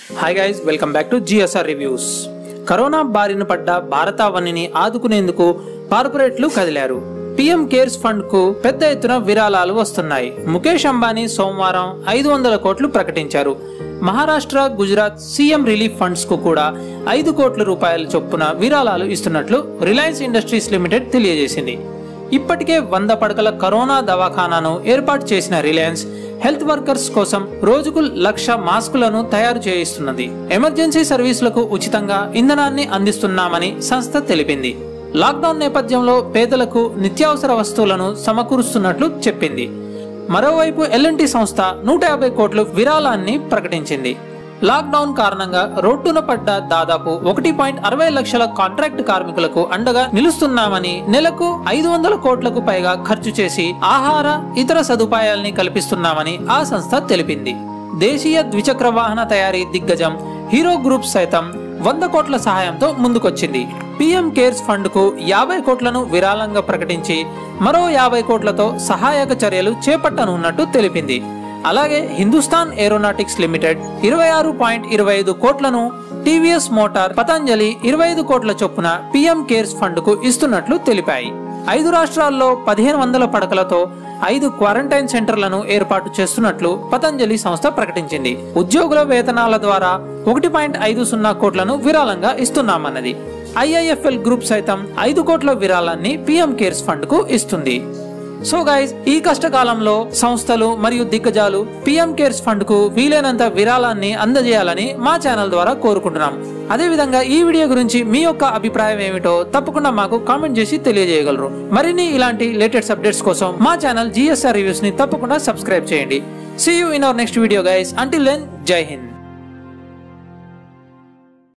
hi guys welcome back to GSR reviews corona బారిన పడ్డ భారతావనిని ఆదుకునేందుకు కార్పొరేట్లు కదిలారు పీఎం కేర్స్ ఫండ్ కు పెద్ద ఎత్తున విరాళాలు వస్తున్నాయి ముఖేష్ అంబానీ సోమవారం ఐదు వందల కోట్లు ప్రకటించారు Maharashtra Gujarat CM relief funds కు కూడా ఐదు కోట్ల రూపాయల చొప్పున విరాళాలు ఇస్తున్నట్లు రిలయన్స్ ఇండస్ట్రీస్ లిమిటెడ్ తెలియజేసింది ఇప్పటికే వంద పడకల కరోనా దవాఖానాను ఏర్పాటు చేసిన రిలయన్స్ హెల్త్ వర్కర్స్ కోసం రోజుకు లక్ష మాస్కులను తయారు చేయిస్తున్నది ఎమర్జెన్సీ సర్వీసులకు ఉచితంగా ఇంధనాన్ని అందిస్తున్నామని సంస్థ తెలిపింది లాక్డౌన్ నేపథ్యంలో పేదలకు నిత్యావసర వస్తువులను సమకూరుస్తున్నట్లు చెప్పింది మరోవైపు ఎల్ఎన్టీ సంస్థ నూట యాభై కోట్లు విరాళాన్ని ప్రకటించింది లాక్డౌన్ కారణంగా రోడ్డున పడ్డ దాదాపు ఒకటి పాయింట్ అరవై లక్షల కాంట్రాక్ట్ కార్మికులకు అండగా నిలుస్తున్నామని నెలకు ఐదు వందల కోట్లకు పైగా ఖర్చు చేసి ఆహార ఇతర సదుపాయాల్ని కల్పిస్తున్నామని ఆ సంస్థ తెలిపింది దేశీయ ద్విచక్ర వాహన తయారీ దిగ్గజం హీరో గ్రూప్ సైతం వంద కోట్ల సహాయంతో ముందుకొచ్చింది పీఎం కేర్స్ ఫండ్ కు యాభై కోట్లను విరాళంగా ప్రకటించి మరో యాభై కోట్లతో సహాయక చర్యలు చేపట్టనున్నట్టు తెలిపింది అలాగే హిందుస్థాన్ ఏరోనాటిక్స్ లిమిటెడ్ ఇరవై ఆరు పాయింట్ ఇరవై ఐదు కోట్లను టీవీఎస్ మోటార్ పతంజలి ఇరవై ఐదు కోట్ల చొప్పున పీఎం కేర్స్ ఫండ్ కు ఇస్తున్నట్లు తెలిపాయి ఐదు రాష్ట్రాల్లో పదిహేను వందల పడకలతో ఐదు క్వారంటైన్ సెంటర్లను ఏర్పాటు చేస్తున్నట్లు పతంజలి సంస్థ ప్రకటించింది ఉద్యోగుల వేతనాల ద్వారా ఒకటి పాయింట్ ఐదు సున్నా కోట్లను విరాళంగా ఇస్తున్నామన్నది ఐఐఎఫ్ఎల్ గ్రూప్ సైతం ఐదు కోట్ల విరాళాన్ని పీఎం కేర్స్ ఫండ్ కు ఇస్తుంది సో గైస్ ఈ కష్టకాలంలో సంస్థలు మరియు దిగ్గజాలు పిఎం కేర్స్ ఫండ్ కు వీలైనంత విరాళాన్ని అందజేయాలని మా ఛానల్ ద్వారా కోరుకుంటున్నాం అదేవిధంగా ఈ వీడియో గురించి మీ యొక్క అభిప్రాయం ఏమిటో తప్పకుండా మాకు కామెంట్ చేసి తెలియజేయగలరు మరిన్ని ఇలాంటి లేటెస్ట్ అప్డేట్స్ కోసం మా ఛానల్ జిఎస్ఆర్ రివ్యూస్ ని తప్పకుండా సబ్స్క్రైబ్ చేయండి see you in our next video guys until then Jai Hind